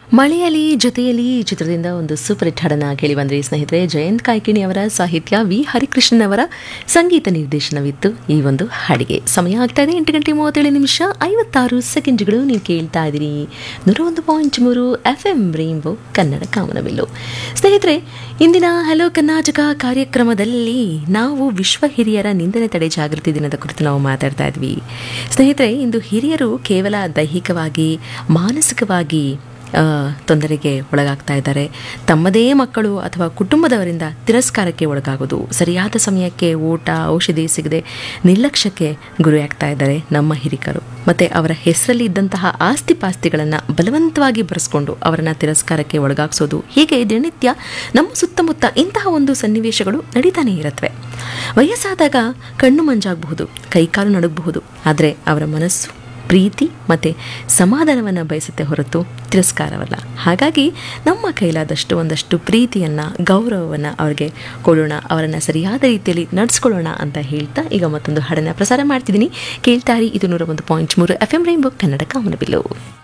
ಮಳೆಯಲ್ಲಿ ಜೊತೆಯಲ್ಲಿ ಚಿತ್ರದಿಂದ ಒಂದು ಸೂಪರ್ ಹಿಟ್ ಹಾಡನ್ನ ಕೇಳಿ ಬಂದ್ರಿ ಸ್ನೇಹಿತರೆ ಜಯಂತ್ ಕಾಯ್ಕಿಣಿ ಅವರ ಸಾಹಿತ್ಯ ವಿ ಹರಿಕೃಷ್ಣನ್ ಅವರ ಸಂಗೀತ ನಿರ್ದೇಶನವಿತ್ತು ಈ ಒಂದು ಹಾಡಿಗೆ ಸಮಯ ಆಗ್ತಾ ಇದೆ ಎಂಟು ಗಂಟೆ ಮೂವತ್ತೇಳು ನಿಮಿಷ ಐವತ್ತಾರು ಸೆಕೆಂಡ್ಗಳು ನೀವು ಕೇಳ್ತಾ ಇದ್ದೀರಿ ನೂರ ಒಂದು ಪಾಯಿಂಟ್ ಮೂರು ಎಫ್ ಎಂ ರೇಂಬೋ ಕನ್ನಡ ಕಾಮನಬಿಲ್ಲು ಸ್ನೇಹಿತರೆ ಇಂದಿನ ಹಲೋ ಕರ್ನಾಟಕ ಕಾರ್ಯಕ್ರಮದಲ್ಲಿ ನಾವು ವಿಶ್ವ ಹಿರಿಯರ ನಿಂದನೆ ತಡೆ ಜಾಗೃತಿ ದಿನದ ಕುರಿತು ನಾವು ಮಾತಾಡ್ತಾ ಇದ್ವಿ ಸ್ನೇಹಿತರೆ ಇಂದು ಹಿರಿಯರು ಕೇವಲ ದೈಹಿಕವಾಗಿ ಮಾನಸಿಕವಾಗಿ ಆ, ತೊಂದರೆಗೆ ಒಳಗಾಗ್ತಾ ಇದ್ದಾರೆ ತಮ್ಮದೇ ಮಕ್ಕಳು ಅಥವಾ ಕುಟುಂಬದವರಿಂದ ತಿರಸ್ಕಾರಕ್ಕೆ ಒಳಗಾಗೋದು ಸರಿಯಾದ ಸಮಯಕ್ಕೆ ಊಟ ಔಷಧಿ ಸಿಗದೆ ನಿರ್ಲಕ್ಷ್ಯಕ್ಕೆ ಗುರಿಯಾಗ್ತಾ ಇದ್ದಾರೆ ನಮ್ಮ ಹಿರಿಕರು ಮತ್ತು ಅವರ ಹೆಸರಲ್ಲಿ ಇದ್ದಂತಹ ಆಸ್ತಿ ಪಾಸ್ತಿಗಳನ್ನು ಬಲವಂತವಾಗಿ ಬರೆಸ್ಕೊಂಡು ಅವರನ್ನು ತಿರಸ್ಕಾರಕ್ಕೆ ಒಳಗಾಗಿಸೋದು ಹೀಗೆ ದಿನನಿತ್ಯ ನಮ್ಮ ಸುತ್ತಮುತ್ತ ಇಂತಹ ಒಂದು ಸನ್ನಿವೇಶಗಳು ನಡೀತಾನೆ ಇರುತ್ತವೆ ವಯಸ್ಸಾದಾಗ ಕಣ್ಣು ಮಂಜಾಗಬಹುದು ಕೈಕಾಲು ನಡುಗಬಹುದು ಆದರೆ ಅವರ ಮನಸ್ಸು ಪ್ರೀತಿ ಮತ್ತು ಸಮಾಧಾನವನ್ನು ಬಯಸುತ್ತೆ ಹೊರತು ತಿರಸ್ಕಾರವಲ್ಲ ಹಾಗಾಗಿ ನಮ್ಮ ಕೈಲಾದಷ್ಟು ಒಂದಷ್ಟು ಪ್ರೀತಿಯನ್ನು ಗೌರವವನ್ನು ಅವ್ರಿಗೆ ಕೊಡೋಣ ಅವರನ್ನು ಸರಿಯಾದ ರೀತಿಯಲ್ಲಿ ನಡೆಸ್ಕೊಳ್ಳೋಣ ಅಂತ ಹೇಳ್ತಾ ಈಗ ಮತ್ತೊಂದು ಹಾಡನ್ನು ಪ್ರಸಾರ ಮಾಡ್ತಿದ್ದೀನಿ ಕೇಳ್ತಾರಿ ಇದು ನೂರ ಒಂದು ಪಾಯಿಂಟ್ ಮೂರು ಎಫ್ ಎಂ ರೈನ್ಬೋ ಕನ್ನಡ ಕಾಮನಬಿಲ್ಲು